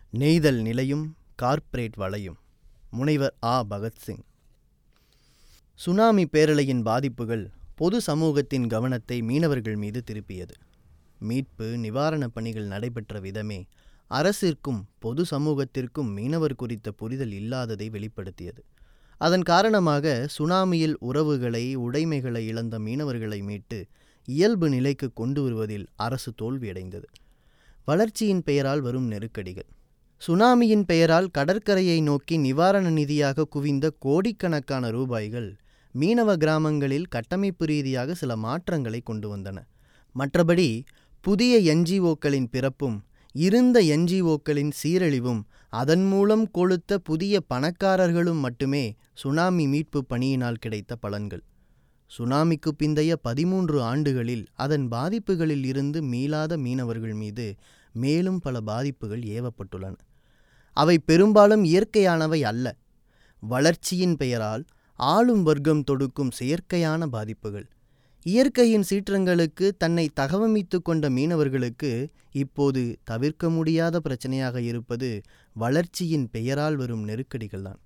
நெய்தல் நிலையும் கார்ப்பரேட் வலையும் முனைவர் ஆ பகத்சிங் சுனாமி பேரலையின் பாதிப்புகள் பொது சமூகத்தின் கவனத்தை மீனவர்கள் மீது திருப்பியது மீட்பு நிவாரணப் பணிகள் நடைபெற்ற விதமே அரசிற்கும் பொது சமூகத்திற்கும் மீனவர் குறித்த புரிதல் இல்லாததை வெளிப்படுத்தியது அதன் காரணமாக சுனாமியில் உறவுகளை உடைமைகளை இழந்த மீனவர்களை மீட்டு இயல்பு நிலைக்கு கொண்டு வருவதில் அரசு தோல்வியடைந்தது வளர்ச்சியின் பெயரால் வரும் நெருக்கடிகள் சுனாமியின் பெயரால் கடற்கரையை நோக்கி நிவாரண நிதியாக குவிந்த கோடிக்கணக்கான ரூபாய்கள் மீனவ கிராமங்களில் கட்டமைப்பு ரீதியாக சில மாற்றங்களை கொண்டு வந்தன மற்றபடி புதிய என்ஜிஓக்களின் பிறப்பும் இருந்த என்ஜிஓக்களின் சீரழிவும் அதன் மூலம் கொளுத்த புதிய பணக்காரர்களும் மட்டுமே சுனாமி மீட்பு பணியினால் கிடைத்த பலன்கள் சுனாமிக்கு பிந்தைய பதிமூன்று ஆண்டுகளில் அதன் பாதிப்புகளில் இருந்து மீளாத மீனவர்கள் மீது மேலும் பல பாதிப்புகள் ஏவப்பட்டுள்ளன அவை பெரும்பாலும் இயற்கையானவை அல்ல வளர்ச்சியின் பெயரால் ஆளும் வர்க்கம் தொடுக்கும் செயற்கையான பாதிப்புகள் இயற்கையின் சீற்றங்களுக்கு தன்னை தகவமைத்து கொண்ட மீனவர்களுக்கு இப்போது தவிர்க்க முடியாத பிரச்சனையாக இருப்பது வளர்ச்சியின் பெயரால் வரும் நெருக்கடிகள்தான்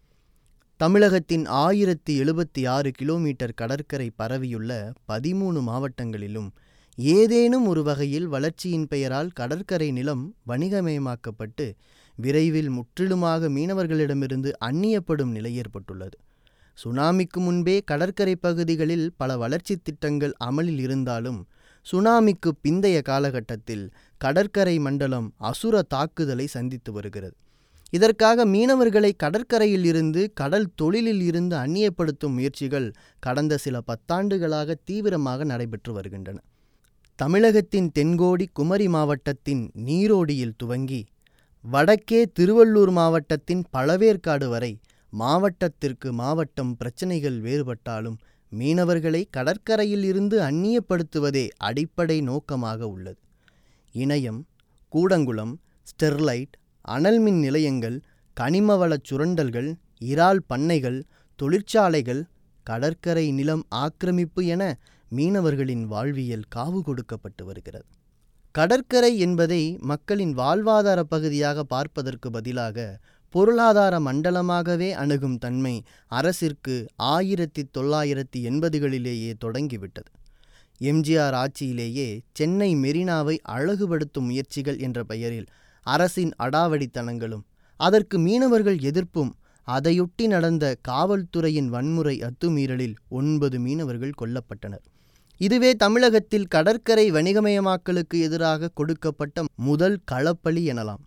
தமிழகத்தின் ஆயிரத்தி எழுபத்தி ஆறு கிலோமீட்டர் கடற்கரை பரவியுள்ள பதிமூணு மாவட்டங்களிலும் ஏதேனும் ஒரு வகையில் வளர்ச்சியின் பெயரால் கடற்கரை நிலம் வணிகமயமாக்கப்பட்டு விரைவில் முற்றிலுமாக மீனவர்களிடமிருந்து அந்நியப்படும் நிலை ஏற்பட்டுள்ளது சுனாமிக்கு முன்பே கடற்கரை பகுதிகளில் பல வளர்ச்சி திட்டங்கள் அமலில் இருந்தாலும் சுனாமிக்கு பிந்தைய காலகட்டத்தில் கடற்கரை மண்டலம் அசுர தாக்குதலை சந்தித்து வருகிறது இதற்காக மீனவர்களை கடற்கரையில் இருந்து கடல் தொழிலில் இருந்து அந்நியப்படுத்தும் முயற்சிகள் கடந்த சில பத்தாண்டுகளாக தீவிரமாக நடைபெற்று வருகின்றன தமிழகத்தின் தென்கோடி குமரி மாவட்டத்தின் நீரோடியில் துவங்கி வடக்கே திருவள்ளூர் மாவட்டத்தின் பழவேற்காடு வரை மாவட்டத்திற்கு மாவட்டம் பிரச்சனைகள் வேறுபட்டாலும் மீனவர்களை கடற்கரையில் இருந்து அந்நியப்படுத்துவதே அடிப்படை நோக்கமாக உள்ளது இணையம் கூடங்குளம் ஸ்டெர்லைட் அனல்மின் நிலையங்கள் கனிமவளச் சுரண்டல்கள் இறால் பண்ணைகள் தொழிற்சாலைகள் கடற்கரை நிலம் ஆக்கிரமிப்பு என மீனவர்களின் வாழ்வியல் காவு கொடுக்கப்பட்டு வருகிறது கடற்கரை என்பதை மக்களின் வாழ்வாதார பகுதியாக பார்ப்பதற்கு பதிலாக பொருளாதார மண்டலமாகவே அணுகும் தன்மை அரசிற்கு ஆயிரத்தி தொள்ளாயிரத்தி எண்பதுகளிலேயே தொடங்கிவிட்டது எம்ஜிஆர் ஆட்சியிலேயே சென்னை மெரினாவை அழகுபடுத்தும் முயற்சிகள் என்ற பெயரில் அரசின் அடாவடித்தனங்களும் அதற்கு மீனவர்கள் எதிர்ப்பும் அதையொட்டி நடந்த காவல்துறையின் வன்முறை அத்துமீறலில் ஒன்பது மீனவர்கள் கொல்லப்பட்டனர் இதுவே தமிழகத்தில் கடற்கரை வணிகமயமாக்கலுக்கு எதிராக கொடுக்கப்பட்ட முதல் களப்பலி எனலாம்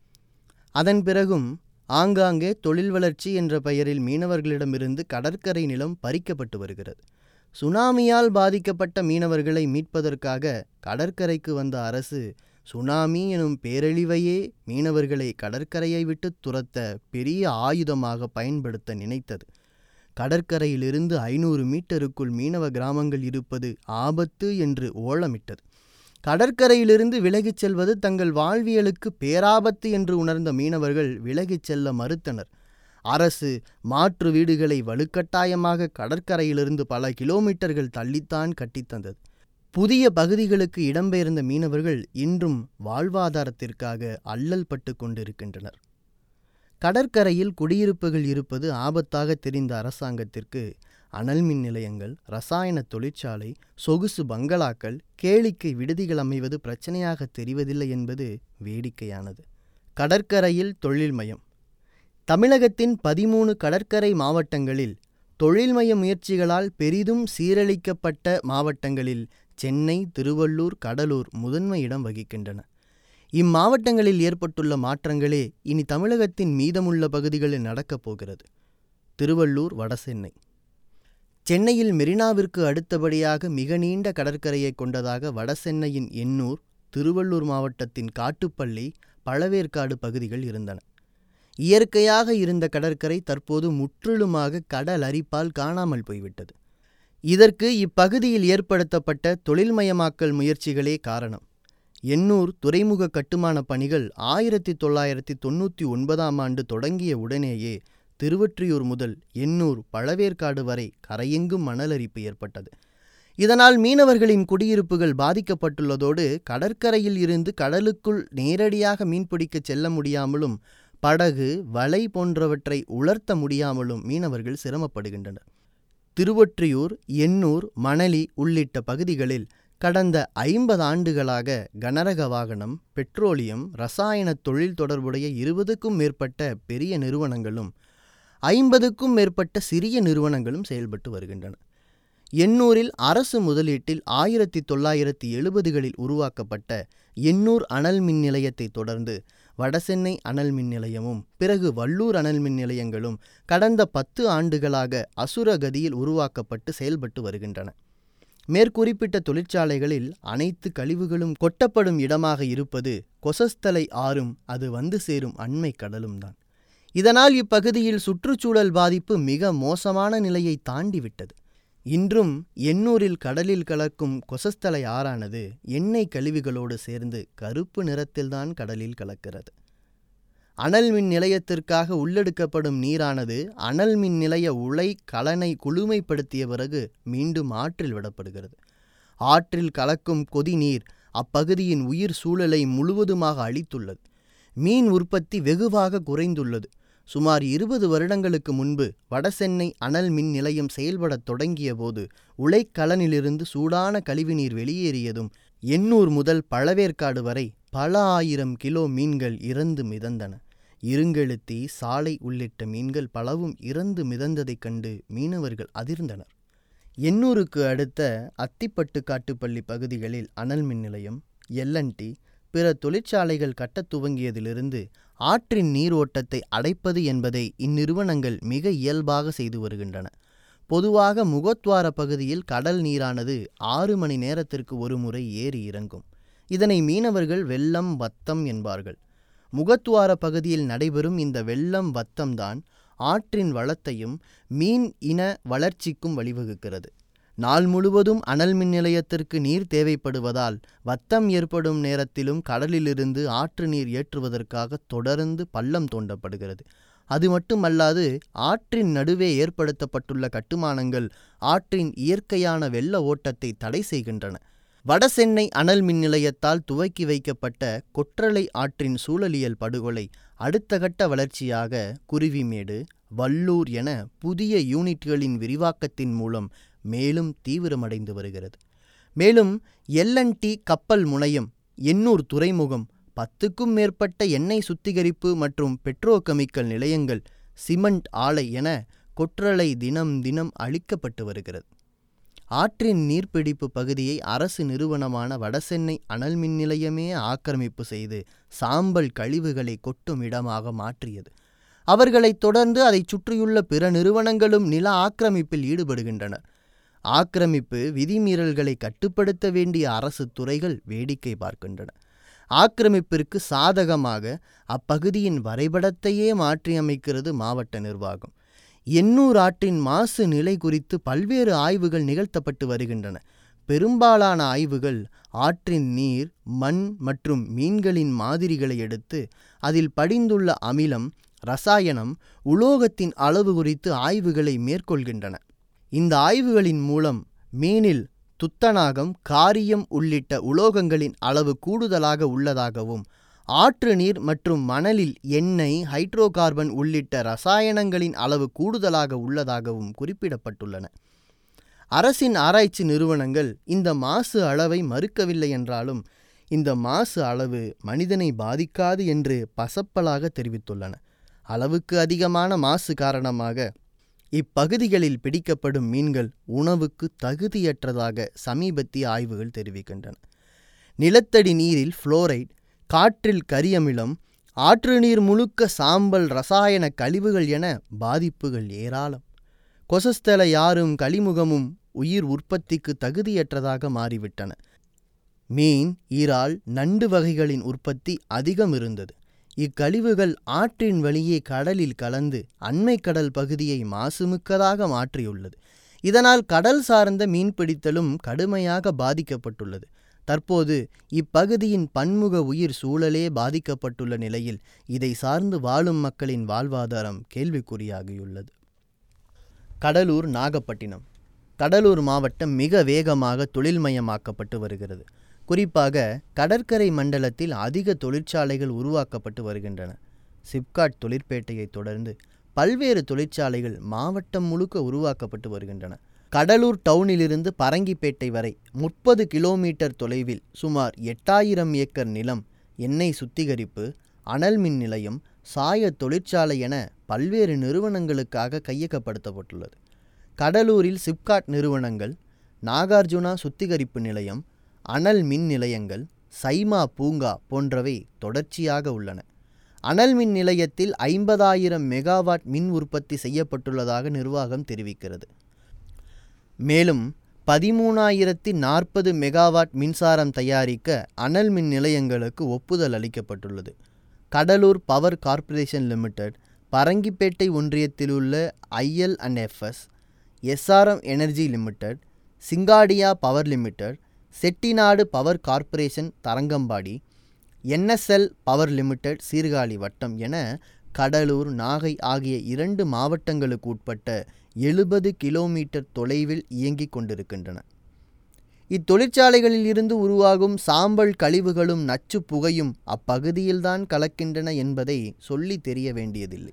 அதன் பிறகும் ஆங்காங்கே தொழில் வளர்ச்சி என்ற பெயரில் மீனவர்களிடமிருந்து கடற்கரை நிலம் பறிக்கப்பட்டு வருகிறது சுனாமியால் பாதிக்கப்பட்ட மீனவர்களை மீட்பதற்காக கடற்கரைக்கு வந்த அரசு சுனாமி எனும் பேரழிவையே மீனவர்களை கடற்கரையை விட்டு துரத்த பெரிய ஆயுதமாக பயன்படுத்த நினைத்தது கடற்கரையிலிருந்து ஐநூறு மீட்டருக்குள் மீனவ கிராமங்கள் இருப்பது ஆபத்து என்று ஓலமிட்டது கடற்கரையிலிருந்து விலகிச் செல்வது தங்கள் வாழ்வியலுக்கு பேராபத்து என்று உணர்ந்த மீனவர்கள் விலகிச் செல்ல மறுத்தனர் அரசு மாற்று வீடுகளை வலுக்கட்டாயமாக கடற்கரையிலிருந்து பல கிலோமீட்டர்கள் தள்ளித்தான் கட்டித்தந்தது புதிய பகுதிகளுக்கு இடம்பெயர்ந்த மீனவர்கள் இன்றும் வாழ்வாதாரத்திற்காக அல்லல் பட்டு கொண்டிருக்கின்றனர் கடற்கரையில் குடியிருப்புகள் இருப்பது ஆபத்தாக தெரிந்த அரசாங்கத்திற்கு அனல் மின் நிலையங்கள் ரசாயன தொழிற்சாலை சொகுசு பங்களாக்கள் கேளிக்கை விடுதிகள் அமைவது பிரச்சனையாக தெரிவதில்லை என்பது வேடிக்கையானது கடற்கரையில் தொழில்மயம் தமிழகத்தின் பதிமூணு கடற்கரை மாவட்டங்களில் தொழில்மய முயற்சிகளால் பெரிதும் சீரழிக்கப்பட்ட மாவட்டங்களில் சென்னை திருவள்ளூர் கடலூர் முதன்மை இடம் வகிக்கின்றன இம்மாவட்டங்களில் ஏற்பட்டுள்ள மாற்றங்களே இனி தமிழகத்தின் மீதமுள்ள பகுதிகளில் நடக்கப் போகிறது திருவள்ளூர் வடசென்னை சென்னையில் மெரினாவிற்கு அடுத்தபடியாக மிக நீண்ட கடற்கரையை கொண்டதாக வடசென்னையின் எண்ணூர் திருவள்ளூர் மாவட்டத்தின் காட்டுப்பள்ளி பழவேற்காடு பகுதிகள் இருந்தன இயற்கையாக இருந்த கடற்கரை தற்போது முற்றிலுமாக கடல் அரிப்பால் காணாமல் போய்விட்டது இதற்கு இப்பகுதியில் ஏற்படுத்தப்பட்ட தொழில்மயமாக்கல் முயற்சிகளே காரணம் எண்ணூர் துறைமுக கட்டுமான பணிகள் ஆயிரத்தி தொள்ளாயிரத்தி தொண்ணூற்றி ஒன்பதாம் ஆண்டு தொடங்கிய உடனேயே திருவொற்றியூர் முதல் எண்ணூர் பழவேற்காடு வரை கரையெங்கும் மணலரிப்பு ஏற்பட்டது இதனால் மீனவர்களின் குடியிருப்புகள் பாதிக்கப்பட்டுள்ளதோடு கடற்கரையில் இருந்து கடலுக்குள் நேரடியாக மீன்பிடிக்கச் செல்ல முடியாமலும் படகு வலை போன்றவற்றை உலர்த்த முடியாமலும் மீனவர்கள் சிரமப்படுகின்றனர் திருவொற்றியூர் எண்ணூர் மணலி உள்ளிட்ட பகுதிகளில் கடந்த ஐம்பது ஆண்டுகளாக கனரக வாகனம் பெட்ரோலியம் ரசாயன தொழில் தொடர்புடைய இருபதுக்கும் மேற்பட்ட பெரிய நிறுவனங்களும் ஐம்பதுக்கும் மேற்பட்ட சிறிய நிறுவனங்களும் செயல்பட்டு வருகின்றன எண்ணூரில் அரசு முதலீட்டில் ஆயிரத்தி தொள்ளாயிரத்தி எழுபதுகளில் உருவாக்கப்பட்ட எண்ணூர் அனல் மின் நிலையத்தை தொடர்ந்து வடசென்னை அனல் மின் நிலையமும் பிறகு வள்ளூர் அனல் மின் நிலையங்களும் கடந்த பத்து ஆண்டுகளாக அசுரகதியில் உருவாக்கப்பட்டு செயல்பட்டு வருகின்றன மேற்குறிப்பிட்ட தொழிற்சாலைகளில் அனைத்து கழிவுகளும் கொட்டப்படும் இடமாக இருப்பது கொசஸ்தலை ஆறும் அது வந்து சேரும் அண்மை கடலும் தான் இதனால் இப்பகுதியில் சுற்றுச்சூழல் பாதிப்பு மிக மோசமான நிலையை தாண்டிவிட்டது இன்றும் எண்ணூரில் கடலில் கலக்கும் கொசஸ்தலை ஆறானது எண்ணெய் கழிவுகளோடு சேர்ந்து கருப்பு நிறத்தில்தான் கடலில் கலக்கிறது அனல் மின் நிலையத்திற்காக உள்ளெடுக்கப்படும் நீரானது அனல் மின் நிலைய உலை கலனை குளுமைப்படுத்திய பிறகு மீண்டும் ஆற்றில் விடப்படுகிறது ஆற்றில் கலக்கும் கொதி நீர் அப்பகுதியின் உயிர் சூழலை முழுவதுமாக அளித்துள்ளது மீன் உற்பத்தி வெகுவாக குறைந்துள்ளது சுமார் இருபது வருடங்களுக்கு முன்பு வடசென்னை அனல் மின் நிலையம் செயல்படத் தொடங்கிய போது உலைக்கலனிலிருந்து சூடான கழிவுநீர் வெளியேறியதும் எண்ணூர் முதல் பழவேற்காடு வரை பல ஆயிரம் கிலோ மீன்கள் இறந்து மிதந்தன இருங்கெழுத்தி சாலை உள்ளிட்ட மீன்கள் பலவும் இறந்து மிதந்ததைக் கண்டு மீனவர்கள் அதிர்ந்தனர் எண்ணூருக்கு அடுத்த அத்திப்பட்டு காட்டுப்பள்ளி பகுதிகளில் அனல் மின் நிலையம் எல்என்டி பிற தொழிற்சாலைகள் கட்டத் துவங்கியதிலிருந்து ஆற்றின் நீரோட்டத்தை அடைப்பது என்பதை இந்நிறுவனங்கள் மிக இயல்பாக செய்து வருகின்றன பொதுவாக முகத்வார பகுதியில் கடல் நீரானது ஆறு மணி நேரத்திற்கு ஒரு முறை ஏறி இறங்கும் இதனை மீனவர்கள் வெள்ளம் வத்தம் என்பார்கள் முகத்துவார பகுதியில் நடைபெறும் இந்த வெள்ளம் வத்தம்தான் ஆற்றின் வளத்தையும் மீன் இன வளர்ச்சிக்கும் வழிவகுக்கிறது நாள் முழுவதும் அனல் மின் நிலையத்திற்கு நீர் தேவைப்படுவதால் வத்தம் ஏற்படும் நேரத்திலும் கடலிலிருந்து ஆற்று நீர் ஏற்றுவதற்காக தொடர்ந்து பள்ளம் தோண்டப்படுகிறது அது மட்டுமல்லாது ஆற்றின் நடுவே ஏற்படுத்தப்பட்டுள்ள கட்டுமானங்கள் ஆற்றின் இயற்கையான வெள்ள ஓட்டத்தை தடை செய்கின்றன வடசென்னை அனல் மின் நிலையத்தால் துவக்கி வைக்கப்பட்ட கொற்றலை ஆற்றின் சூழலியல் படுகொலை அடுத்த கட்ட வளர்ச்சியாக குருவிமேடு வல்லூர் என புதிய யூனிட்களின் விரிவாக்கத்தின் மூலம் மேலும் தீவிரமடைந்து வருகிறது மேலும் எல்என்டி கப்பல் முனையம் எண்ணூர் துறைமுகம் பத்துக்கும் மேற்பட்ட எண்ணெய் சுத்திகரிப்பு மற்றும் பெட்ரோகெமிக்கல் நிலையங்கள் சிமெண்ட் ஆலை என கொற்றலை தினம் தினம் அழிக்கப்பட்டு வருகிறது ஆற்றின் நீர்பிடிப்பு பகுதியை அரசு நிறுவனமான வடசென்னை அனல் மின் நிலையமே ஆக்கிரமிப்பு செய்து சாம்பல் கழிவுகளை கொட்டும் இடமாக மாற்றியது அவர்களைத் தொடர்ந்து அதைச் சுற்றியுள்ள பிற நிறுவனங்களும் நில ஆக்கிரமிப்பில் ஈடுபடுகின்றனர் ஆக்கிரமிப்பு விதிமீறல்களை கட்டுப்படுத்த வேண்டிய அரசு துறைகள் வேடிக்கை பார்க்கின்றன ஆக்கிரமிப்பிற்கு சாதகமாக அப்பகுதியின் வரைபடத்தையே மாற்றியமைக்கிறது மாவட்ட நிர்வாகம் எண்ணூர் ஆற்றின் மாசு நிலை குறித்து பல்வேறு ஆய்வுகள் நிகழ்த்தப்பட்டு வருகின்றன பெரும்பாலான ஆய்வுகள் ஆற்றின் நீர் மண் மற்றும் மீன்களின் மாதிரிகளை எடுத்து அதில் படிந்துள்ள அமிலம் ரசாயனம் உலோகத்தின் அளவு குறித்து ஆய்வுகளை மேற்கொள்கின்றன இந்த ஆய்வுகளின் மூலம் மீனில் துத்தநாகம் காரியம் உள்ளிட்ட உலோகங்களின் அளவு கூடுதலாக உள்ளதாகவும் ஆற்று நீர் மற்றும் மணலில் எண்ணெய் ஹைட்ரோ கார்பன் உள்ளிட்ட ரசாயனங்களின் அளவு கூடுதலாக உள்ளதாகவும் குறிப்பிடப்பட்டுள்ளன அரசின் ஆராய்ச்சி நிறுவனங்கள் இந்த மாசு அளவை மறுக்கவில்லை என்றாலும் இந்த மாசு அளவு மனிதனை பாதிக்காது என்று பசப்பலாக தெரிவித்துள்ளன அளவுக்கு அதிகமான மாசு காரணமாக இப்பகுதிகளில் பிடிக்கப்படும் மீன்கள் உணவுக்கு தகுதியற்றதாக சமீபத்திய ஆய்வுகள் தெரிவிக்கின்றன நிலத்தடி நீரில் புளோரைட் காற்றில் கரியமிலம் ஆற்று நீர் முழுக்க சாம்பல் ரசாயன கழிவுகள் என பாதிப்புகள் ஏராளம் கொசஸ்தல யாரும் களிமுகமும் உயிர் உற்பத்திக்கு தகுதியற்றதாக மாறிவிட்டன மீன் ஈரால் நண்டு வகைகளின் உற்பத்தி அதிகம் இருந்தது இக்கழிவுகள் ஆற்றின் வழியே கடலில் கலந்து அண்மை கடல் பகுதியை மாசுமிக்கதாக மாற்றியுள்ளது இதனால் கடல் சார்ந்த மீன்பிடித்தலும் கடுமையாக பாதிக்கப்பட்டுள்ளது தற்போது இப்பகுதியின் பன்முக உயிர் சூழலே பாதிக்கப்பட்டுள்ள நிலையில் இதை சார்ந்து வாழும் மக்களின் வாழ்வாதாரம் கேள்விக்குறியாகியுள்ளது கடலூர் நாகப்பட்டினம் கடலூர் மாவட்டம் மிக வேகமாக தொழில்மயமாக்கப்பட்டு வருகிறது குறிப்பாக கடற்கரை மண்டலத்தில் அதிக தொழிற்சாலைகள் உருவாக்கப்பட்டு வருகின்றன சிப்காட் தொழிற்பேட்டையை தொடர்ந்து பல்வேறு தொழிற்சாலைகள் மாவட்டம் முழுக்க உருவாக்கப்பட்டு வருகின்றன கடலூர் டவுனிலிருந்து பரங்கிப்பேட்டை வரை முப்பது கிலோமீட்டர் தொலைவில் சுமார் எட்டாயிரம் ஏக்கர் நிலம் எண்ணெய் சுத்திகரிப்பு அனல் மின் நிலையம் சாய தொழிற்சாலை என பல்வேறு நிறுவனங்களுக்காக கையகப்படுத்தப்பட்டுள்ளது கடலூரில் சிப்காட் நிறுவனங்கள் நாகார்ஜுனா சுத்திகரிப்பு நிலையம் அனல் மின் நிலையங்கள் சைமா பூங்கா போன்றவை தொடர்ச்சியாக உள்ளன அனல் மின் நிலையத்தில் ஐம்பதாயிரம் மெகாவாட் மின் உற்பத்தி செய்யப்பட்டுள்ளதாக நிர்வாகம் தெரிவிக்கிறது மேலும் பதிமூணாயிரத்தி நாற்பது மெகாவாட் மின்சாரம் தயாரிக்க அனல் மின் நிலையங்களுக்கு ஒப்புதல் அளிக்கப்பட்டுள்ளது Cuddalore power corporation limited Parangipettai ஒன்றியத்தில் உள்ள I L and F S S R M energy limited சிங்காடியா power limited Chettinad power corporation Tharangambadi N S L power limited Sirkazhi வட்டம் என கடலூர் நாகை ஆகிய இரண்டு மாவட்டங்களுக்கு உட்பட்ட எழுபது கிலோமீட்டர் தொலைவில் இயங்கிக் கொண்டிருக்கின்றன இத்தொழிற்சாலைகளில் இருந்து உருவாகும் சாம்பல் கழிவுகளும் நச்சு புகையும் அப்பகுதியில்தான் கலக்கின்றன என்பதை சொல்லி தெரிய வேண்டியதில்லை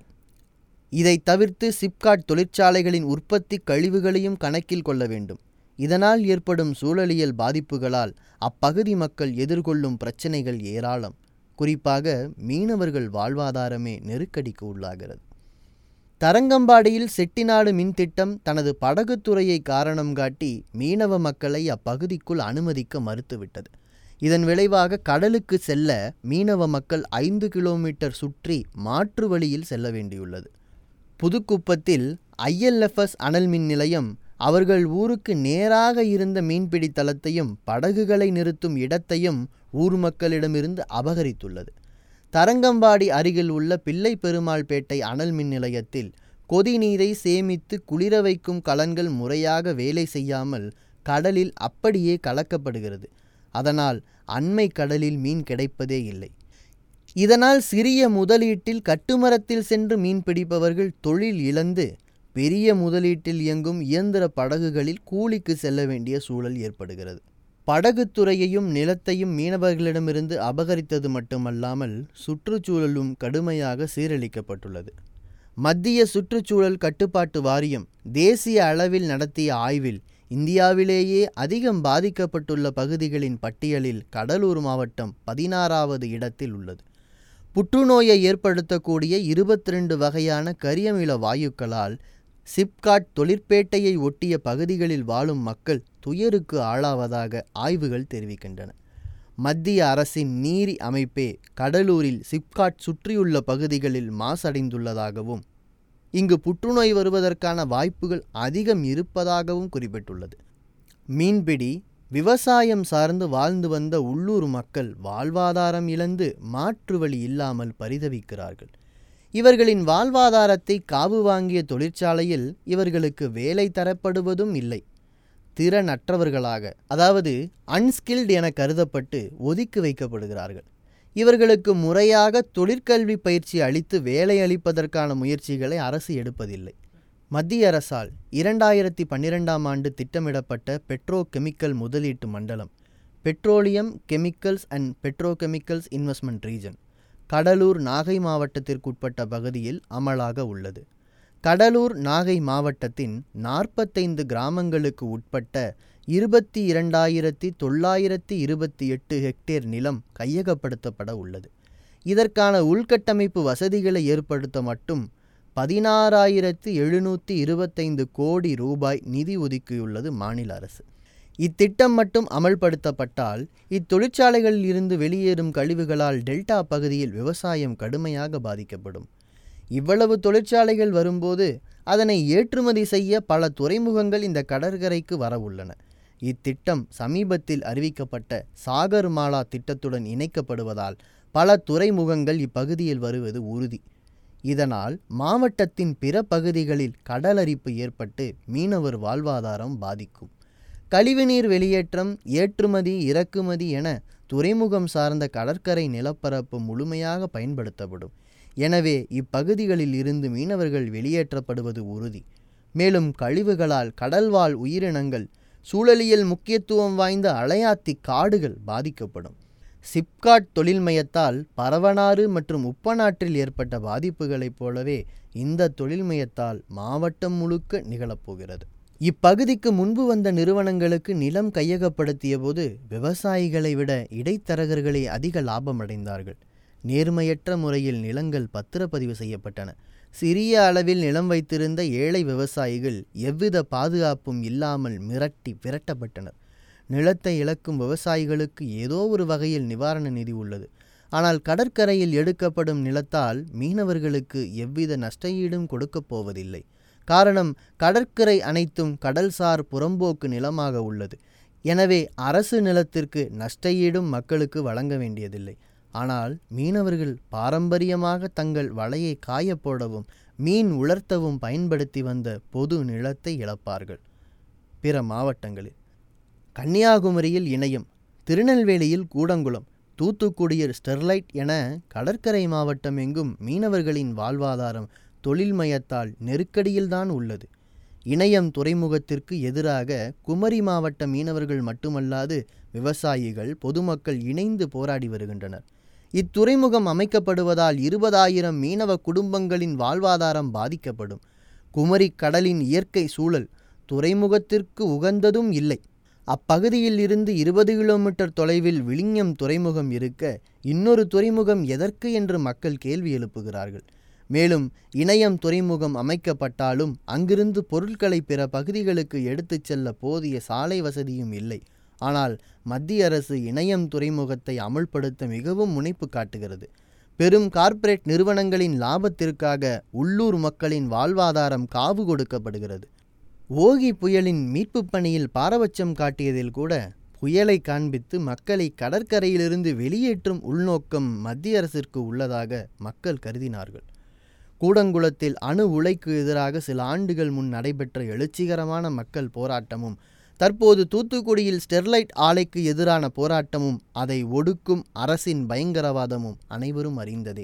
இதை தவிர்த்து சிப்காட் தொழிற்சாலைகளின் உற்பத்தி கழிவுகளையும் கணக்கில் கொள்ள வேண்டும் இதனால் ஏற்படும் சூழலியல் பாதிப்புகளால் அப்பகுதி மக்கள் எதிர்கொள்ளும் பிரச்சனைகள் ஏராளம் குறிப்பாக மீனவர்கள் வாழ்வாதாரமே நெருக்கடிக்கு உள்ளாகிறது தரங்கம்பாடியில் செட்டிநாடு மின்திட்டம் தனது படகுத்துறையை காரணம் காட்டி மீனவ மக்களை அப்பகுதிக்குள் அனுமதிக்க மறுத்துவிட்டது இதன் விளைவாக கடலுக்கு செல்ல மீனவ மக்கள் ஐந்து கிலோமீட்டர் சுற்றி மாற்று வழியில் செல்ல வேண்டியுள்ளது புதுக்குப்பத்தில் ஐஎல்எஃப்எஸ் அனல் மின் நிலையம் அவர்கள் ஊருக்கு நேராக இருந்த மீன்பிடி தளத்தையும் படகுகளை நிறுத்தும் இடத்தையும் ஊர் மக்களிடமிருந்து அபகரித்துள்ளது தரங்கம்பாடி அருகில் உள்ள பிள்ளை பெருமாள்பேட்டை அனல் மின் நிலையத்தில் கொதிநீரை சேமித்து குளிர வைக்கும் கலன்கள் முறையாக வேலை செய்யாமல் கடலில் அப்படியே கலக்கப்படுகிறது அதனால் அண்மை கடலில் மீன் கிடைப்பதே இல்லை இதனால் சிறிய முதலீட்டில் கட்டுமரத்தில் சென்று மீன் பிடிப்பவர்கள் தொழில் இழந்து பெரிய முதலீட்டில் இயங்கும் இயந்திர படகுகளில் கூலிக்கு செல்ல வேண்டிய சூழல் ஏற்படுகிறது படகுத்துறையையும் நிலத்தையும் மீனவர்களிடமிருந்து அபகரித்தது மட்டுமல்லாமல் சுற்றுச்சூழலும் கடுமையாக சீரழிக்கப்பட்டுள்ளது மத்திய சுற்றுச்சூழல் கட்டுப்பாட்டு வாரியம் தேசிய அளவில் நடத்திய ஆய்வில் இந்தியாவிலேயே அதிகம் பாதிக்கப்பட்டுள்ள பகுதிகளின் பட்டியலில் கடலூர் மாவட்டம் பதினாறாவது இடத்தில் உள்ளது புற்றுநோயை ஏற்படுத்தக்கூடிய இருபத்தி ரெண்டு வகையான கரியமில வாயுக்களால் சிப்காட் தொழிற்பேட்டையை ஒட்டிய பகுதிகளில் வாழும் மக்கள் துயருக்கு ஆளாவதாக ஆய்வுகள் தெரிவிக்கின்றன மத்திய அரசின் நீரி அமைப்பே கடலூரில் சிப்காட் சுற்றியுள்ள பகுதிகளில் மாசடைந்துள்ளதாகவும் இங்கு புற்றுநோய் வருவதற்கான வாய்ப்புகள் அதிகம் இருப்பதாகவும் குறிப்பிட்டுள்ளது மீன்பிடி விவசாயம் சார்ந்து வாழ்ந்து வந்த உள்ளூர் மக்கள் வாழ்வாதாரம் இழந்து மாற்று வழி இல்லாமல் பரிதவிக்கிறார்கள் இவர்களின் வாழ்வாதாரத்தை காவு வாங்கிய தொழிற்சாலையில் இவர்களுக்கு வேலை தரப்படுவதும் இல்லை திறனற்றவர்களாக அதாவது அன்ஸ்கில்டு என கருதப்பட்டு ஒதுக்கி வைக்கப்படுகிறார்கள் இவர்களுக்கு முறையாக தொழிற்கல்வி பயிற்சி அளித்து வேலை அளிப்பதற்கான முயற்சிகளை அரசு எடுப்பதில்லை மத்திய அரசால் இரண்டாயிரத்தி பன்னிரெண்டாம் ஆண்டு திட்டமிடப்பட்ட பெட்ரோ கெமிக்கல் முதலீட்டு மண்டலம் petroleum chemicals and petrochemicals investment region Cuddalore Nagai மாவட்டத்திற்குட்பட்ட பகுதியில் அமலாக உள்ளது கடலூர் நாகை மாவட்டத்தின் நாற்பத்தைந்து கிராமங்களுக்கு உட்பட்ட இருபத்தி இரண்டாயிரத்தி தொள்ளாயிரத்தி இருபத்தி எட்டு ஹெக்டேர் நிலம் கையகப்படுத்தப்பட உள்ளது இதற்கான உள்கட்டமைப்பு வசதிகளை ஏற்படுத்த மட்டும் பதினாறாயிரத்து எழுநூற்றி இருபத்தைந்து கோடி ரூபாய் நிதி ஒதுக்கியுள்ளது மாநில அரசு இத்திட்டம் மட்டும் அமல்படுத்தப்பட்டால் இத்தொழிற்சாலைகளில் இருந்து வெளியேறும் கழிவுகளால் டெல்டா பகுதியில் விவசாயம் கடுமையாக பாதிக்கப்படும் இவ்வளவு தொழிற்சாலைகள் வரும்போது அதனை ஏற்றுமதி செய்ய பல துறைமுகங்கள் இந்த கடற்கரைக்கு வரவுள்ளன இத்திட்டம் சமீபத்தில் அறிவிக்கப்பட்ட சாகர் மாலா திட்டத்துடன் இணைக்கப்படுவதால் பல துறைமுகங்கள் இப்பகுதியில் வருவது உறுதி இதனால் மாவட்டத்தின் பிற பகுதிகளில் கடலரிப்பு ஏற்பட்டு மீனவர் வாழ்வாதாரம் பாதிக்கும் கழிவுநீர் வெளியேற்றம் ஏற்றுமதி இறக்குமதி என துறைமுகம் சார்ந்த கடற்கரை நிலப்பரப்பு முழுமையாக பயன்படுத்தப்படும் எனவே இப்பகுதிகளில் இருந்து மீனவர்கள் வெளியேற்றப்படுவது உறுதி மேலும் கழிவுகளால் கடல்வாழ் உயிரினங்கள் சூழலியல் முக்கியத்துவம் வாய்ந்த அலையாத்தி காடுகள் பாதிக்கப்படும் சிப்காட் தொழில்மயத்தால் பரவனாறு மற்றும் உப்பநாற்றில் ஏற்பட்ட பாதிப்புகளைப் போலவே இந்த தொழில்மயத்தால் மாவட்டம் முழுக்க நிகழப்போகிறது இப்பகுதிக்கு முன்பு வந்த நிறுவனங்களுக்கு நிலம் கையகப்படுத்திய போது விவசாயிகளை விட இடைத்தரகர்களே அதிக லாபம் அடைந்தார்கள் நேர்மையற்ற முறையில் நிலங்கள் பத்திரப்பதிவு செய்யப்பட்டன சிறிய அளவில் நிலம் வைத்திருந்த ஏழை விவசாயிகள் எவ்வித பாதுகாப்பும் இல்லாமல் மிரட்டி விரட்டப்பட்டனர் நிலத்தை இழக்கும் விவசாயிகளுக்கு ஏதோ ஒரு வகையில் நிவாரண நிதி உள்ளது ஆனால் கடற்கரையில் எடுக்கப்படும் நிலத்தால் மீனவர்களுக்கு எவ்வித நஷ்டஈடும் கொடுக்கப் போவதில்லை காரணம் கடற்கரை அனைத்தும் கடல்சார் புறம்போக்கு நிலமாக உள்ளது எனவே அரசு நிலத்திற்கு நஷ்டஈடும் மக்களுக்கு வழங்க வேண்டியதில்லை ஆனால் மீனவர்கள் பாரம்பரியமாக தங்கள் வலையை காயப்போடவும் மீன் உலர்த்தவும் பயன்படுத்தி வந்த பொது நிலத்தை இழப்பார்கள் பிற மாவட்டங்களில் கன்னியாகுமரியில் இணையம் திருநெல்வேலியில் கூடங்குளம் தூத்துக்குடியில் ஸ்டெர்லைட் என கடற்கரை மாவட்டம் எங்கும் மீனவர்களின் வாழ்வாதாரம் தொழில்மயத்தால் நெருக்கடியில்தான் உள்ளது இணையம் துறைமுகத்திற்கு எதிராக குமரி மாவட்ட மீனவர்கள் மட்டுமல்லாது விவசாயிகள் பொதுமக்கள் இணைந்து போராடி வருகின்றனர் இத்துறைமுகம் அமைக்கப்படுவதால் இருபதாயிரம் மீனவ குடும்பங்களின் வாழ்வாதாரம் பாதிக்கப்படும் குமரி கடலின் இயற்கை சூழல் துறைமுகத்திற்கு உகந்ததும் இல்லை அப்பகுதியில் இருந்து இருபது கிலோமீட்டர் தொலைவில் விழிஞம் துறைமுகம் இருக்க இன்னொரு துறைமுகம் எதற்கு என்று மக்கள் கேள்வி எழுப்புகிறார்கள் மேலும் இணையம் துறைமுகம் அமைக்கப்பட்டாலும் அங்கிருந்து பொருட்களை பிற பகுதிகளுக்கு எடுத்துச் செல்ல போதிய சாலை வசதியும் இல்லை ஆனால் மத்திய அரசு இணையம் துறைமுகத்தை அமுல்படுத்த மிகவும் முனைப்பு காட்டுகிறது பெரும் கார்ப்பரேட் நிறுவனங்களின் லாபத்திற்காக உள்ளூர் மக்களின் வாழ்வாதாரம் காவு கொடுக்கப்படுகிறது ஓகி புயலின் மீட்புப் பணியில் பாரபட்சம் காட்டியதில் கூட புயலை காண்பித்து மக்களை கடற்கரையிலிருந்து வெளியேற்றும் உள்நோக்கம் மத்திய அரசிற்கு உள்ளதாக மக்கள் கருதினார்கள் கூடங்குளத்தில் அணு உலைக்கு எதிராக சில ஆண்டுகள் முன் நடைபெற்ற எழுச்சிகரமான மக்கள் போராட்டமும் தற்போது தூத்துக்குடியில் ஸ்டெர்லைட் ஆலைக்கு எதிரான போராட்டமும் அதை ஒடுக்கும் அரசின் பயங்கரவாதமும் அனைவரும் அறிந்ததே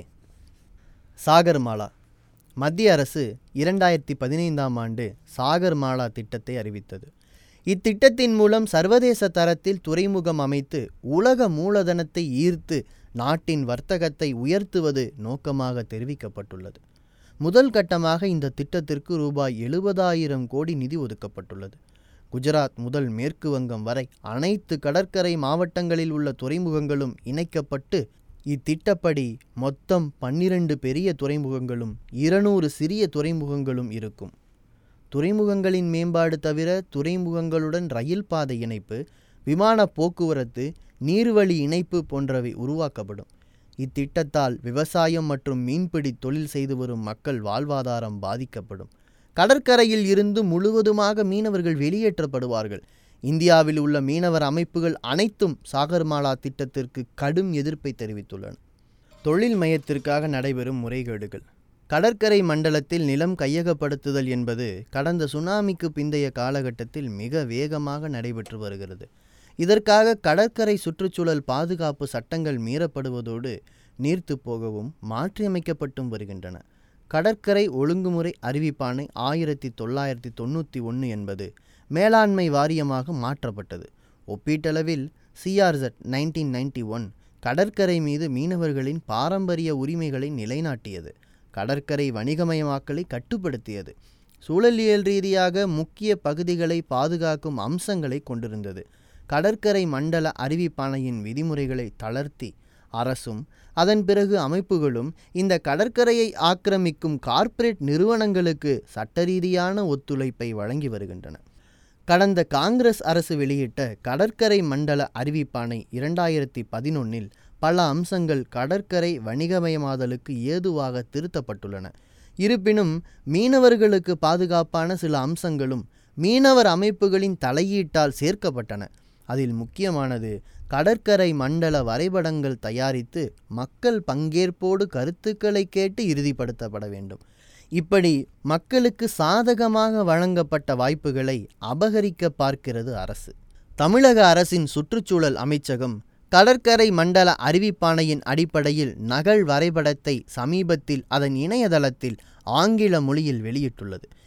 சாகர்மாலா மத்திய அரசு இரண்டாயிரத்தி பதினைந்தாம் ஆண்டு சாகர்மாலா திட்டத்தை அறிவித்தது இத்திட்டத்தின் மூலம் சர்வதேச தரத்தில் துறைமுகம் அமைத்து உலக மூலதனத்தை ஈர்த்து நாட்டின் வர்த்தகத்தை உயர்த்துவது நோக்கமாக தெரிவிக்கப்பட்டுள்ளது முதல் கட்டமாக இந்த திட்டத்திற்கு ரூபாய் எழுபதாயிரம் கோடி நிதி ஒதுக்கப்பட்டுள்ளது குஜராத் முதல் மேற்கு வங்கம் வரை அனைத்து கடற்கரை மாவட்டங்களில் உள்ள துறைமுகங்களும் இணைக்கப்பட்டு இத்திட்டப்படி மொத்தம் பன்னிரண்டு பெரிய துறைமுகங்களும் இருநூறு சிறிய துறைமுகங்களும் இருக்கும் துறைமுகங்களின் மேம்பாடு தவிர துறைமுகங்களுடன் ரயில் பாதை இணைப்பு விமான போக்குவரத்து நீர்வழி இணைப்பு போன்றவை உருவாக்கப்படும் இத்திட்டத்தால் விவசாயம் மற்றும் மீன்பிடி தொழில் செய்து வரும் மக்கள் வாழ்வாதாரம் பாதிக்கப்படும் கடற்கரையில் இருந்து முழுவதுமாக மீனவர்கள் வெளியேற்றப்படுவார்கள் இந்தியாவில் உள்ள மீனவர் அமைப்புகள் அனைத்தும் சாகர்மாலா திட்டத்திற்கு கடும் எதிர்ப்பை தெரிவித்துள்ளன தொழில் மையத்திற்காக நடைபெறும் முறைகேடுகள் கடற்கரை மண்டலத்தில் நிலம் கையகப்படுத்துதல் என்பது கடந்த சுனாமிக்கு பிந்தைய காலகட்டத்தில் மிக வேகமாக நடைபெற்று வருகிறது இதற்காக கடற்கரை சுற்றுச்சூழல் பாதுகாப்பு சட்டங்கள் மீறப்படுவதோடு நீர்த்து போகவும் மாற்றியமைக்கப்பட்டும் வருகின்றன கடற்கரை ஒழுங்குமுறை அறிவிப்பாணை ஆயிரத்தி தொள்ளாயிரத்தி தொண்ணூற்றி ஒன்று என்பது மேலாண்மை வாரியமாக மாற்றப்பட்டது ஒப்பீட்டளவில் சிஆர்செட் நைன்டீன் நைன்டி ஒன் கடற்கரை மீது மீனவர்களின் பாரம்பரிய உரிமைகளை நிலைநாட்டியது கடற்கரை வணிகமயமாக்கலை கட்டுப்படுத்தியது சூழலியல் ரீதியாக முக்கிய பகுதிகளை பாதுகாக்கும் அம்சங்களை கொண்டிருந்தது கடற்கரை மண்டல அறிவிப்பாணையின் விதிமுறைகளை தளர்த்தி அரசும் அதன் பிறகு அமைப்புகளும் இந்த கடற்கரையை ஆக்கிரமிக்கும் கார்ப்பரேட் நிறுவனங்களுக்கு சட்டரீதியான ஒத்துழைப்பை வழங்கி வருகின்றன கடந்த காங்கிரஸ் அரசு வெளியிட்ட கடற்கரை மண்டல அறிவிப்பாணை இரண்டாயிரத்தி பதினொன்னில் பல அம்சங்கள் கடற்கரை வணிகமயமாதலுக்கு ஏதுவாக திருத்தப்பட்டுள்ளன இருப்பினும் மீனவர்களுக்கு பாதுகாப்பான சில அம்சங்களும் மீனவர் அமைப்புகளின் தலையீட்டால் சேர்க்கப்பட்டன அதில் முக்கியமானது கடற்கரை மண்டல வரைபடங்கள் தயாரித்து மக்கள் பங்கேற்போடு கருத்துக்களை கேட்டு இறுதிப்படுத்தப்பட வேண்டும் இப்படி மக்களுக்கு சாதகமாக வழங்கப்பட்ட வாய்ப்புகளை அபகரிக்க பார்க்கிறது அரசு தமிழக அரசின் சுற்றுச்சூழல் அமைச்சகம் கடற்கரை மண்டல அறிவிப்பாணையின் அடிப்படையில் நகல் வரைபடத்தை சமீபத்தில் அதன் இணையதளத்தில் ஆங்கில மொழியில் வெளியிட்டுள்ளது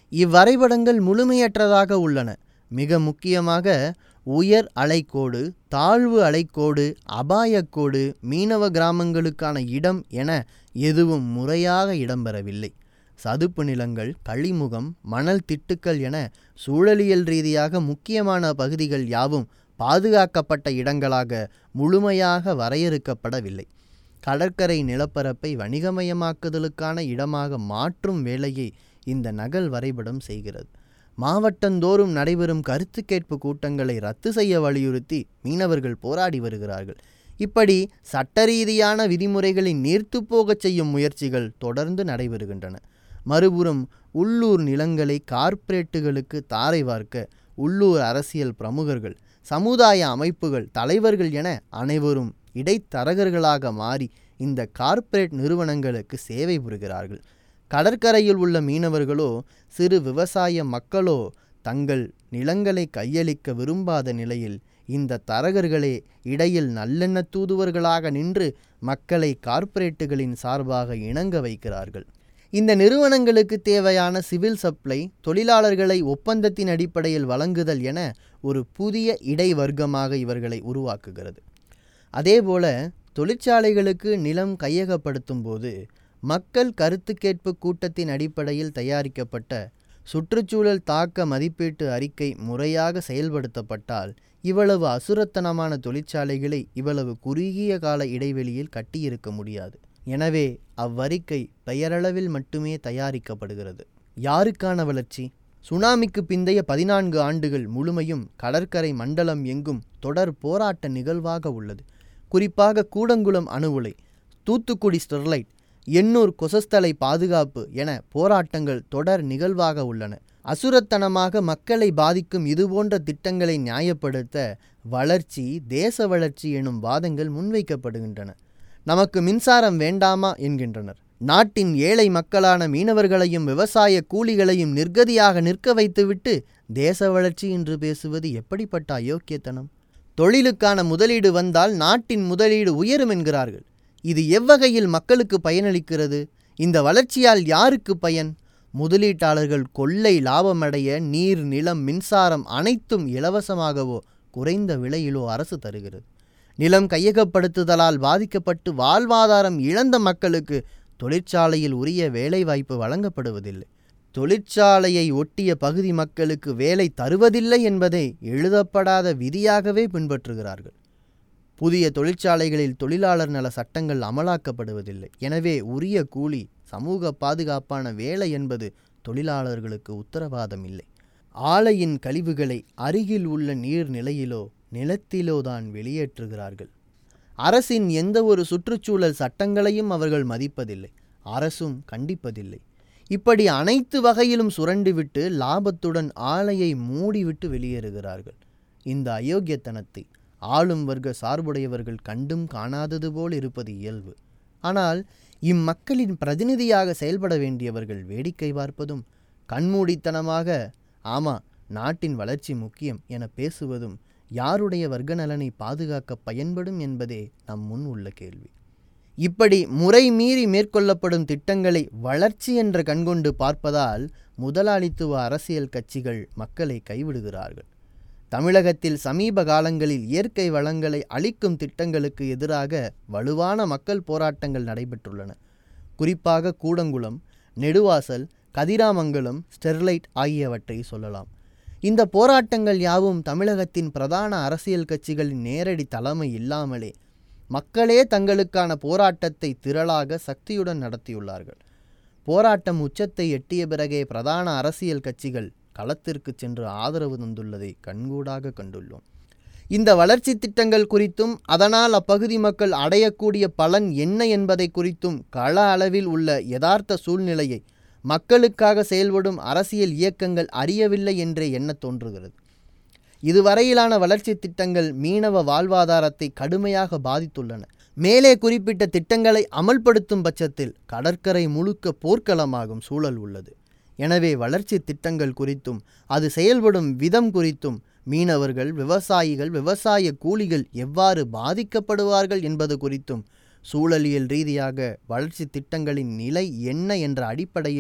இவ்வரைபடங்கள் முழுமையற்றதாக உள்ளன மிக முக்கியமாக உயர் அலைக்கோடு தாழ்வு அலைக்கோடு அபாயக்கோடு மீனவ கிராமங்களுக்கான இடம் என எதுவும் முறையாக இடம்பெறவில்லை சதுப்பு நிலங்கள் களிமுகம் மணல் திட்டுக்கள் என சூழலியல் ரீதியாக முக்கியமான பகுதிகள் யாவும் பாதுகாக்கப்பட்ட இடங்களாக முழுமையாக வரையறுக்கப்படவில்லை கடற்கரை நிலப்பரப்பை வணிகமயமாக்குதலுக்கான இடமாக மாற்றும் வேலையை இந்த நகல் வரைபடம் செய்கிறது மாவட்டந்தோறும் நடைபெறும் கருத்து கேட்பு கூட்டங்களை ரத்து செய்ய வலியுறுத்தி மீனவர்கள் போராடி வருகிறார்கள் இப்படி சட்டரீதியான விதிமுறைகளை நீர்த்துப் போகச் செய்யும் முயற்சிகள் தொடர்ந்து நடைபெறுகின்றன மறுபுறம் உள்ளூர் நிலங்களை கார்ப்பரேட்டுகளுக்கு தாரை வார்க்க உள்ளூர் அரசியல் பிரமுகர்கள் சமுதாய அமைப்புகள் தலைவர்கள் என அனைவரும் இடைத்தரகர்களாக மாறி இந்த கார்ப்பரேட் நிறுவனங்களுக்கு சேவை புரிகிறார்கள் கடற்கரையில் உள்ள மீனவர்களோ சிறு விவசாய மக்களோ தங்கள் நிலங்களை கையளிக்க விரும்பாத நிலையில் இந்த தரகர்களே இடையில் நல்லெண்ண தூதுவர்களாக நின்று மக்களை கார்ப்பரேட்டுகளின் சார்பாக இணங்க வைக்கிறார்கள் இந்த நிறுவனங்களுக்கு தேவையான சிவில் சப்ளை தொழிலாளர்களை ஒப்பந்தத்தின் அடிப்படையில் வழங்குதல் என ஒரு புதிய இடைவர்க்கமாக இவர்களை உருவாக்குகிறது அதேபோல தொழிற்சாலைகளுக்கு நிலம் கையகப்படுத்தும் போது மக்கள் கருத்து கேட்பு கூட்டத்தின் அடிப்படையில் தயாரிக்கப்பட்ட சுற்றுச்சூழல் தாக்க மதிப்பீட்டு அறிக்கை முறையாக செயல்படுத்தப்பட்டால் இவ்வளவு அசுரத்தனமான தொழிற்சாலைகளை இவ்வளவு குறுகிய கால இடைவெளியில் கட்டியிருக்க முடியாது எனவே அவ்வறிக்கை பெயரளவில் மட்டுமே தயாரிக்கப்படுகிறது யாருக்கான வளர்ச்சி சுனாமிக்கு பிந்தைய பதினான்கு ஆண்டுகள் முழுமையும் கடற்கரை மண்டலம் எங்கும் தொடர் போராட்ட நிகழ்வாக உள்ளது குறிப்பாக கூடங்குளம் அணு உலை தூத்துக்குடி ஸ்டெர்லைட் எண்ணூர் கொசஸ்தலை பாதுகாப்பு என போராட்டங்கள் தொடர் நிகழ்வாக உள்ளன அசுரத்தனமாக மக்களை பாதிக்கும் இதுபோன்ற திட்டங்களை நியாயப்படுத்த வளர்ச்சி தேச வளர்ச்சி எனும் வாதங்கள் முன்வைக்கப்படுகின்றன நமக்கு மின்சாரம் வேண்டாமா என்கின்றனர் நாட்டின் ஏழை மக்களான மீனவர்களையும் விவசாய கூலிகளையும் நிர்கதியாக நிற்க வைத்துவிட்டு தேச வளர்ச்சி என்று பேசுவது எப்படிப்பட்ட அயோக்கியத்தனம் தொழிலுக்கான முதலீடு வந்தால் நாட்டின் முதலீடு உயரும் என்கிறார்கள் இது எவ்வகையில் மக்களுக்கு பயனளிக்கிறது இந்த வளர்ச்சியால் யாருக்கு பயன் முதலீட்டாளர்கள் கொள்ளை லாபமடைய நீர் நிலம் மின்சாரம் அனைத்தும் இலவசமாகவோ குறைந்த விலையிலோ அரசு தருகிறது நிலம் கையகப்படுத்துதலால் பாதிக்கப்பட்டு வாழ்வாதாரம் இழந்த மக்களுக்கு தொழிற்சாலையில் உரிய வேலைவாய்ப்பு வழங்கப்படுவதில்லை தொழிற்சாலையை ஒட்டிய பகுதி மக்களுக்கு வேலை தருவதில்லை என்பதை எழுதப்படாத விதியாகவே பின்பற்றுகிறார்கள் புதிய தொழிற்சாலைகளில் தொழிலாளர் நல சட்டங்கள் அமலாக்கப்படுவதில்லை எனவே உரிய கூலி சமூக பாதுகாப்பான வேலை என்பது தொழிலாளர்களுக்கு உத்தரவாதம் இல்லை ஆலையின் கழிவுகளை அருகில் உள்ள நீர்நிலையிலோ நிலத்திலோ தான் வெளியேற்றுகிறார்கள் அரசின் எந்த ஒரு சுற்றுச்சூழல் சட்டங்களையும் அவர்கள் மதிப்பதில்லை அரசும் கண்டிப்பதில்லை இப்படி அனைத்து வகையிலும் சுரண்டிவிட்டு லாபத்துடன் ஆலையை மூடிவிட்டு வெளியேறுகிறார்கள் இந்த அயோக்கியத்தனத்தை ஆளும் வர்க்க சார்புடையவர்கள் கண்டும் காணாதது போல் இருப்பது இயல்பு ஆனால் இம்மக்களின் பிரதிநிதியாக செயல்பட வேண்டியவர்கள் வேடிக்கை பார்ப்பதும் கண்மூடித்தனமாக ஆமா நாட்டின் வளர்ச்சி முக்கியம் என பேசுவதும் யாருடைய வர்க்க நலனை பாதுகாக்க பயன்படும் என்பதே நம் முன் உள்ள கேள்வி இப்படி முறை மீறி மேற்கொள்ளப்படும் திட்டங்களை வளர்ச்சி என்ற கண்கொண்டு பார்ப்பதால் முதலாளித்துவ அரசியல் கட்சிகள் மக்களை கைவிடுகிறார்கள் தமிழகத்தில் சமீப காலங்களில் இயற்கை வளங்களை அளிக்கும் திட்டங்களுக்கு எதிராக வலுவான மக்கள் போராட்டங்கள் நடைபெற்றுள்ளன குறிப்பாக கூடங்குளம் நெடுவாசல் கதிராமங்கலம் ஸ்டெர்லைட் ஆகியவற்றை சொல்லலாம் இந்த போராட்டங்கள் யாவும் தமிழகத்தின் பிரதான அரசியல் கட்சிகளின் நேரடி தலைமை இல்லாமலே மக்களே தங்களுக்கான போராட்டத்தை திரளாக சக்தியுடன் நடத்தியுள்ளார்கள் போராட்டம் உச்சத்தை எட்டிய பிறகே பிரதான அரசியல் கட்சிகள் களத்திற்கு சென்று ஆதரவு தந்துள்ளதை கண்கூடாக கண்டுள்ளோம் இந்த வளர்ச்சி திட்டங்கள் குறித்தும் அதனால் அப்பகுதி மக்கள் அடையக்கூடிய பலன் என்ன என்பதை குறித்தும் கள அளவில் உள்ள யதார்த்த சூழ்நிலையை மக்களுக்காக செயல்படும் அரசியல் இயக்கங்கள் அறியவில்லை என்றே எண்ண தோன்றுகிறது இதுவரையிலான வளர்ச்சி திட்டங்கள் மீனவ வாழ்வாதாரத்தை கடுமையாக பாதித்துள்ளன மேலே குறிப்பிட்ட திட்டங்களை அமல்படுத்தும் பட்சத்தில் கடற்கரை முழுக்க போர்க்களமாகும் சூழல் உள்ளது எனவே வளர்ச்சி திட்டங்கள் குறித்தும் அது செயல்படும் விதம் குறித்தும் மீனவர்கள் விவசாயிகள் விவசாய கூலிகள் எவ்வாறு பாதிக்கப்படுவார்கள் என்பது குறித்தும் சூழலியல் ரீதியாக வளர்ச்சி திட்டங்களின் நிலை என்ன என்ற அடிப்படையிலும்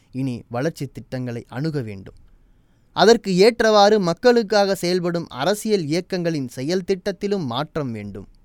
இனி வளர்ச்சி திட்டங்களை அணுக வேண்டும் அதற்கு ஏற்றவாறு மக்களுக்காக செயல்படும் அரசியல் இயக்கங்களின் செயல் திட்டத்திலும் மாற்றம் வேண்டும்